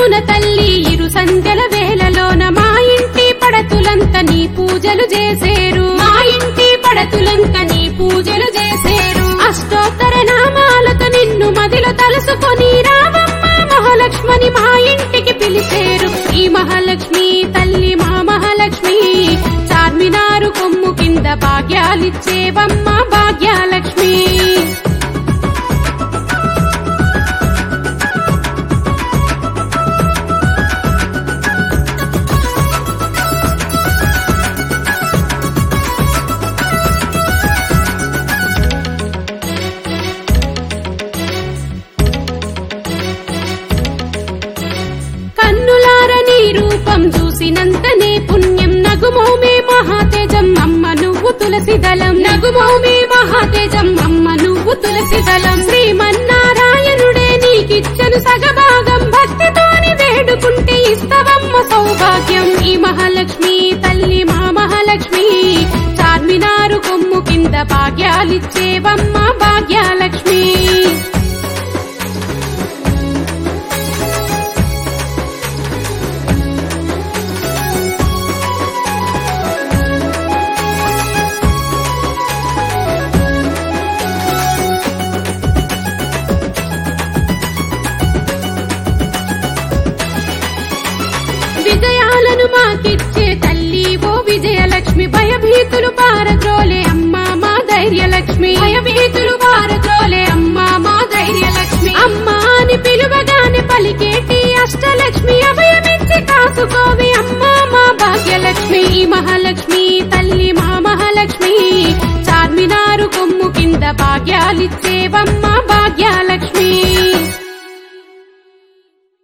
జామున తల్లి ఇరు సంధ్యల వేళలోన మా ఇంటి పడతులంత నీ పూజలు చేసేరు మా ఇంటి పడతులంత నీ పూజలు చేసేరు అష్టోత్తర నామాలతో నిన్ను మదిలో తలుసుకొని రావమ్మ మహాలక్ష్మని మా ఇంటికి పిలిచేరు ఈ మహాలక్ష్మి తల్లి మా మహాలక్ష్మి చార్మినారు కొమ్ము కింద భాగ్యాలిచ్చేవమ్మ భాగ్యాలక్ష్మి కన్నులార నీ రూపం చూసినంతనే పుణ్యం నగుమోమే మహాతేజం అమ్మ నువ్వు తులసి దళం నగుమోమే మహాతేజం అమ్మ నువ్వు తులసి దళం శ్రీమన్నారాయణుడే నీకిచ్చను సగభాగం భక్తితోని వేడుకుంటే ఇస్తవమ్మ సౌభాగ్యం ఈ మహాలక్ష్మి తల్లి మా మహాలక్ష్మి చార్మినారు కొమ్ము కింద భాగ్యాలిచ్చేవమ్మ భాగ్యాలక్ష్మి